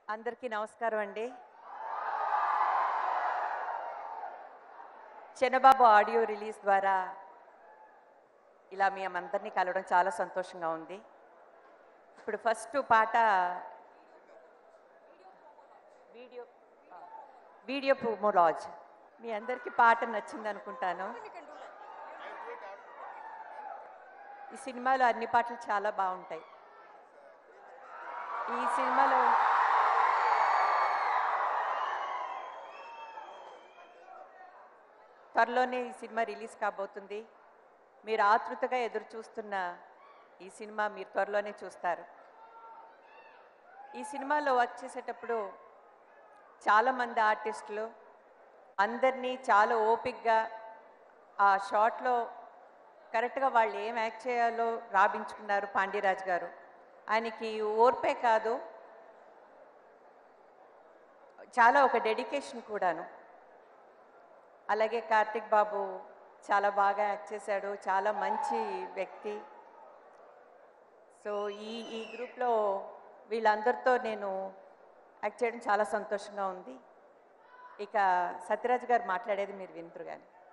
అందరికీ నమస్కారం అండి చిన్నబాబు ఆడియో రిలీజ్ ద్వారా ఇలా మీ అందరినీ కలవడం చాలా సంతోషంగా ఉంది ఇప్పుడు ఫస్ట్ పాట వీడియో వీడియో ప్రోమోలాజ్ మీ అందరికీ పాట నచ్చింది అనుకుంటాను ఈ సినిమాలో అన్ని పాటలు చాలా బాగుంటాయి ఈ సినిమాలో త్వరలోనే ఈ సినిమా రిలీజ్ కాబోతుంది మీరు ఆతృతగా ఎదురు చూస్తున్న ఈ సినిమా మీరు త్వరలోనే చూస్తారు ఈ సినిమాలో వర్క్ చేసేటప్పుడు చాలామంది ఆర్టిస్టులు అందరినీ చాలా ఓపిక్గా ఆ షాట్లో కరెక్ట్గా వాళ్ళు ఏం యాక్ట్ చేయాలో రాబించుకున్నారు పాండ్యరాజ్ గారు ఆయనకి ఓర్పే కాదు చాలా ఒక డెడికేషన్ కూడాను అలాగే కార్తిక్ బాబు చాలా బాగా యాక్ట్ చేశాడు చాలా మంచి వ్యక్తి సో ఈ ఈ గ్రూప్లో వీళ్ళందరితో నేను యాక్ట్ చేయడం చాలా సంతోషంగా ఉంది ఇక సత్యరాజ్ గారు మాట్లాడేది మీరు వింటారు కానీ